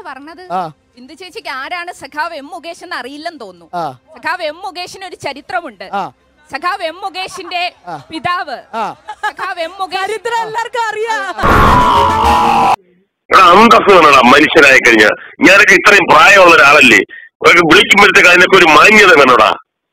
പറഞ്ഞത് ആ. ഇന്ദു ചേച്ചിക്ക് ആരാണ് സഖാവ് എം മുകേഷ് എന്ന് അറിയില്ലെന്ന് തോന്നുന്നു ആ. സഖാവ് എം മുകേഷിന് ഒരു ചരിത്രമുണ്ട് ആ. സഖാവ് എം മുകേഷിന്റെ പിതാവ് ആ. സഖാവ് എം മുകേഷ് ചരിത്രം എല്ലാവർക്കും അറിയാം എടാ അന്തസ് വേണടാ മനുഷ്യനായി കഴിഞ്ഞാൽ ഞാനൊക്കെ ഇത്രയും പ്രായമുള്ള ഒരാളല്ലേ ഒരു വിളിക്കുമ്പോഴത്തേക്ക് അതിനൊക്കെ ഒരു മാന്യത വേണോടാ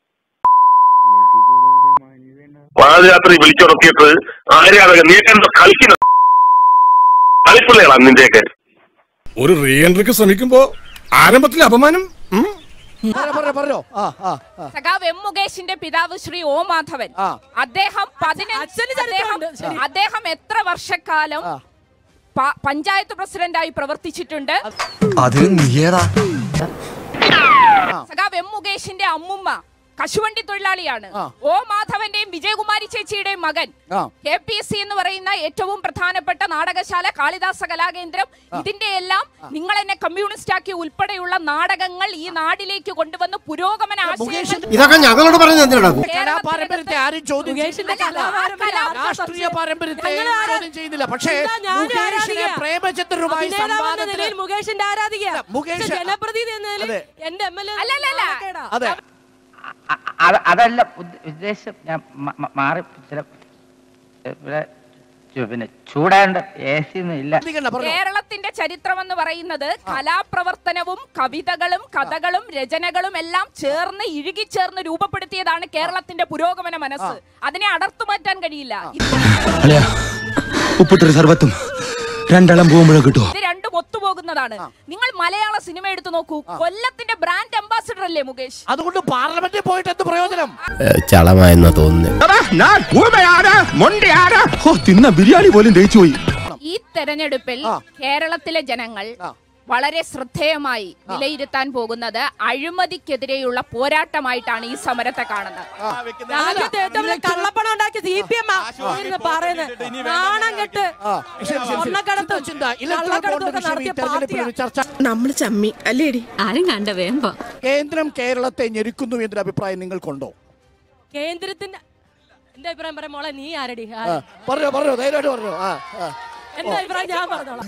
പാതിരാത്രി വിളിച്ചുണർത്തിയിട്ട് ആരാധക നീയൊക്കെ എന്താ കളിക്കുന്ന കളിപ്പിള്ളയാളാ നിന്റെയൊക്കെ ഒരു റീ എൻട്രിക്ക് ശ്രമിക്കുമ്പോ ആരംഭത്തിൽ അപമാനം ഉം? പറഞ്ഞോ, പറഞ്ഞോ പറഞ്ഞോ ആ ആ ആ സഖാവ് എം മുകേഷിന്റെ പിതാവ് ശ്രീ ഓ മാധവൻ ആ. അദ്ദേഹം പതിനഞ്ച് അച്ഛന് അദ്ദേഹം ചരിത്രമുണ്ട്, ശരി. അദ്ദേഹം എത്ര വർഷക്കാലം ആ. പ- പഞ്ചായത്ത് പ്രസിഡന്റായി പ്രവർത്തിച്ചിട്ടുണ്ട് അതിന് നീയേതാ സഖാവ് എം മുകേഷിന്റെ അമ്മുമ്മ കശുവണ്ടി തൊഴിലാളിയാണ് ആ. ഓ മാധവന്റെയും വിജയകുമാരി ചേച്ചിയുടെയും മകൻ ആ. കെ പി എസ് സി എന്ന് പറയുന്ന ഏറ്റവും പ്രധാനപ്പെട്ട നാടകശാല കാളിദാസ കലാകേന്ദ്രം ഇതിന്റെ എല്ലാം നിങ്ങൾ എന്നെ കമ്മ്യൂണിസ്റ്റ് ആക്കി ഉൾപ്പെടെയുള്ള നാടകങ്ങൾ ഈ നാടിലേക്ക് കൊണ്ടുവന്ന് പുരോഗമന ആശയങ്ങൾ മുകേഷിന്റെ ഇതൊക്കെ ഞങ്ങളോട് പറഞ്ഞ എന്തിനാ കലാപാരമ്പര്യത്തെ ആരും ചോദ്യം മുകേഷിന്റെ ചെയ്യുന്നില്ല. കലാപാരമ്പര്യം ആർക്കാ രാഷ്ട്രീയ സംശയം? പാരമ്പര്യത്തെ ഞങ്ങൾ ആരാ- ചോദ്യം ചെയ്യുന്നില്ല പക്ഷേ ഇതാ ഞാനും മുകേഷിനെ ആരാധികയാ. പ്രേമചന്ദ്രനുമായി അഭിനേതാവെന്ന സംവാദത്തിന് നിലയിൽ മുകേഷിന്റെ ആരാധിക അല്ല, മുകേഷ്- ജനപ്രതിനിധി എന്ന നിലയിൽ അതെ. എന്റെ എം എൽ എ അല്ലല്ലല്ല. അതെ അ- അ- അതല്ല ഉദ്ദ- ഉദ്ദേശം ഞാൻ മ- മ- മാറി ചില ഇവിടെ ചു- പിന്നെ ചൂടാണ്ട് എ സി ഒന്നും ഇല്ല ശ്രദ്ധിക്കണ്ട, പറഞ്ഞോ. കേരളത്തിന്റെ ചരിത്രം എന്ന് പറയുന്നത് കലാപ്രവർത്തനവും കവിതകളും കഥകളും രചനകളും എല്ലാം ചേർന്ന് ഇഴുകിച്ചേർന്ന് രൂപപ്പെടുത്തിയതാണ് കേരളത്തിന്റെ പുരോഗമന മനസ്സ് അതിനെ അടർത്തു മാറ്റാൻ കഴിയില്ല അല്ലയാ ഉപ്പിട്ടൊരു സർവത്തും രണ്ടെണ്ണം പോകുമ്പോഴേ കിട്ടുമോ ഇത് രണ്ടും ഒത്തുപോകുന്നതാണ് നിങ്ങൾ മലയാള സിനിമ എടുത്തു നോക്കൂ കൊല്ലത്തിന്റെ ബ്രാൻഡ് അംബാസിഡർ അല്ലേ മുകേഷ് അതുകൊണ്ട് പാർലമെന്റിൽ പോയിട്ട് എന്ത് പ്രയോജനം ചളമായെന്നാ തോന്നുന്നു തിന്ന ബിരിയാണി പോലും ദഹിച്ചു പോയി ഈ തെരഞ്ഞെടുപ്പിൽ ആ. കേരളത്തിലെ ജനങ്ങൾ ആ. വളരെ ശ്രദ്ധേയമായി വിലയിരുത്താൻ പോകുന്നത് അഴിമതിക്കെതിരെയുള്ള പോരാട്ടമായിട്ടാണ് ഈ സമരത്തെ കാണുന്നത് രാജ്യത്തെ ഏറ്റവും വലിയ കള്ളപ്പണം ഉണ്ടാക്കി സി പി എം പറയുന്നത് നാണം കെട്ട് ആ, ശരി, ശരി, ശരി. സ്വർണ്ണക്കടത്തും ചിന്ത, ഇലക്ട്രൽ കള്ളക്കടത്തും ബോണ്ട് ഒക്കെ വിഷയം ഈ നടത്തിയ തെരഞ്ഞെടുപ്പിൽ ഒരു പാർട്ടിയാ. ചർച്ച നമ്മൾ ചമ്മി അല്ലേടി ആരും കണ്ട വേമ്പോ കേന്ദ്രം കേരളത്തെ ഞെരുക്കുന്നു എന്നൊരു അഭിപ്രായം നിങ്ങൾക്കുണ്ടോ കേന്ദ്രത്തിന്റെ എന്റെ അഭിപ്രായം പറയാം മോളെ നീ ആരടി ആ, ആ, പറഞ്ഞോ പറഞ്ഞോ ധൈര്യമായിട്ട് പറഞ്ഞോ ആ ആ എന്റെ അഭിപ്രായം ഞാൻ പറഞ്ഞോളാം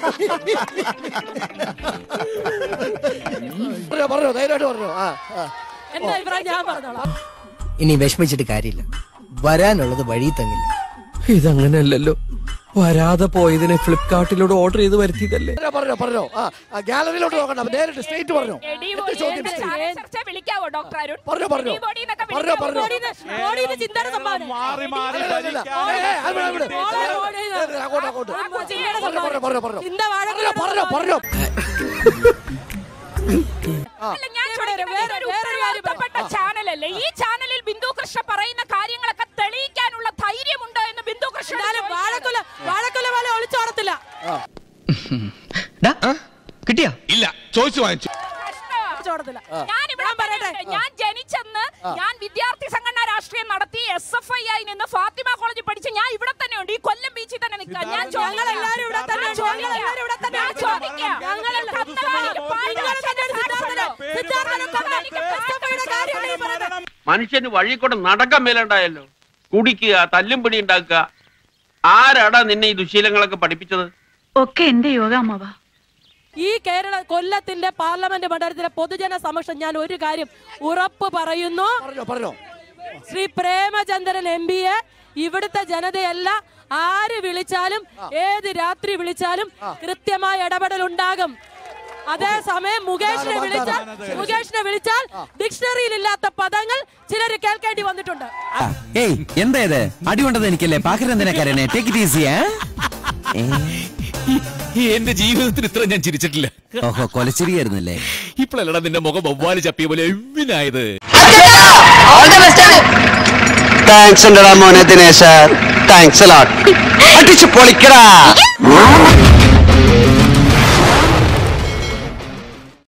പറഞ്ഞോ പറഞ്ഞോ ധൈര്യമായിട്ട് പറഞ്ഞോ ആ ആ എന്റെ അഭിപ്രായം ഞാൻ പറഞ്ഞോളാം ഇനി വിഷമിച്ചിട്ട് കാര്യമില്ല വരാനുള്ളത് വഴി തങ്ങില്ല ഇതങ്ങനെയല്ലല്ലോ വരാതെ പോയതിനെ ഫ്ലിപ്കാർട്ടിലൂടെ ഓർഡർ ചെയ്ത് വരുത്തിയതല്ലേ പറഞ്ഞോ, പറഞ്ഞോ പറഞ്ഞോ ആ ആ, ഗാലറിയിലോട്ട് നോക്കണ്ട നേരിട്ട് സ്ട്രേറ്റ് പറഞ്ഞോ എടി എന്ത് ബോഡി ചോദ്യം എന്ന ചെയ്യും? ചാനൽ ചർച്ച വിളിക്കാവോ ഡോക്ടർ അരുൺ പറഞ്ഞോ, പറഞ്ഞോ. എടി ബോഡി എന്നൊക്കെ പറഞ്ഞോ, വിളിക്കാവോ? പറഞ്ഞോ. മോഡിന്ന് മോഡിന്ന് ചിന്തയുടെ സംഭാവന അല്ല, അല്ല, അല്ല. ഏയ്, ഏയ്, അത് വിട്, അത് വിട്. മോളെ, മോളെ, ഇത്. ഏയ്, അങ്ങോട്ട് അങ്ങോട്ട് ചിന്തയുടെ പറഞ്ഞോ, പറഞ്ഞോ, പറഞ്ഞോ, പറഞ്ഞോ. ചിന്ത വാഴ പറഞ്ഞോ, പറഞ്ഞോ, പറഞ്ഞോ. അല്ല, ഞാൻ വേറെ- ചോദിക്കുന്നത് വേറെ- ഇതൊരു വേറൊരു കാര്യം ഉത്തരവാദിത്തപ്പെട്ട ചാനലല്ലേ ഈ ചാനലിൽ ബിന്ദു കൃഷ്ണ പറയുന്ന കാര്യങ്ങളൊക്കെ തെളിയിക്കാനുള്ള ധൈര്യമുണ്ടോ എന്ന് ബിന്ദു കൃഷ്ണ എന്നാലും വാഴക്കുല വാഴക്കുല പോലെ ഒളിച്ചോടത്തില്ല കിട്ടിയാ ഇല്ല ചോദിച്ചു വാങ്ങിച്ചു ഒളിച്ചോടത്തില്ല ഞാൻ ഇവിടെ പറയട്ടെ. പറയട്ടെ ഞാൻ ജനിച്ചെന്ന് ഞാൻ വിദ്യാർത്ഥി സംഘടന രാഷ്ട്രീയം നടത്തി എസ് എഫ് ഐ ആയി നിന്ന് ഫാത്തിമ കോളേജിൽ പഠിച്ച് ഞാൻ ഇവിടെ തന്നെ ഉണ്ട് ഈ കൊല്ലം ബീച്ചിൽ തന്നെ നിൽക്കാം ഞാൻ ഞങ്ങൾ എല്ലാവരും ഇവിടെ തന്നെ ഉണ്ട്. ഞങ്ങൾ എല്ലാവരും ഇവിടെ തന്നെ ഞാൻ ഉണ്ട്. ചോദിക്കാം ഞങ്ങൾ എല്ലാവരും കന്നുകാലിക്ക് പാൽ നിങ്ങൾ തന്നെ സിദ്ധാർത്ഥനെ സിദ്ധാർത്ഥനെ കന്നുകാലിക്ക് എസ്എഫ്ഐയുടെ കാര്യമാണ് ഈ പറയുന്നത് മനുഷ്യന് വഴി കൂടെ നടക്കാൻ മേലുണ്ടായല്ലോ കുടിക്കുക തല്ലും പിടി ഉണ്ടാക്കുക ആരാടാ നിന്നെ ഈ ദുശീലങ്ങളൊക്കെ പഠിപ്പിച്ചത് ഒക്കെ എന്റെ യോഗ അമ്മവാ ഈ കേരള കൊല്ലത്തിന്റെ പാർലമെന്റ് മണ്ഡലത്തിലെ പൊതുജന സമക്ഷം ഞാൻ ഒരു കാര്യം ഉറപ്പ് പറയുന്നു പറഞ്ഞോ പറഞ്ഞോ ശ്രീ പ്രേമചന്ദ്രൻ എം പിയെ ഇവിടുത്തെ ജനതയല്ല ആര് വിളിച്ചാലും ഏത് രാത്രി വിളിച്ചാലും കൃത്യമായ ഇടപെടൽ ഉണ്ടാകും അതേസമയം മുകേഷിനെ വിളിച്ചാൽ മുകേഷിനെ വിളിച്ചാൽ ഡിക്ഷണറിയിൽ ഇല്ലാത്ത പദങ്ങൾ ചിലർ കേൾക്കേണ്ടി വന്നിട്ടുണ്ട് ഏയ് എന്താ ഇത് അടി കൊണ്ടത് എനിക്കല്ലേ പാക്കരെന്തിനാ കരയണേ ടേക്ക് ഇറ്റ് ഈസി എന്റെ ജീവിതത്തിൽ ഇത്ര ഞാൻ ചിരിച്ചിട്ടില്ല ഓഹോ കൊലച്ചിരിയായിരുന്നല്ലേ ഇപ്പോഴല്ലടാ നിന്റെ മുഖം വവ്വാല് ചപ്പിയ പോലെ എവിനായത് താങ്ക്സ് ഉണ്ടടാ മോനെ ദിനേശ താങ്ക്സ് അടിച്ചു പൊളിക്കടാ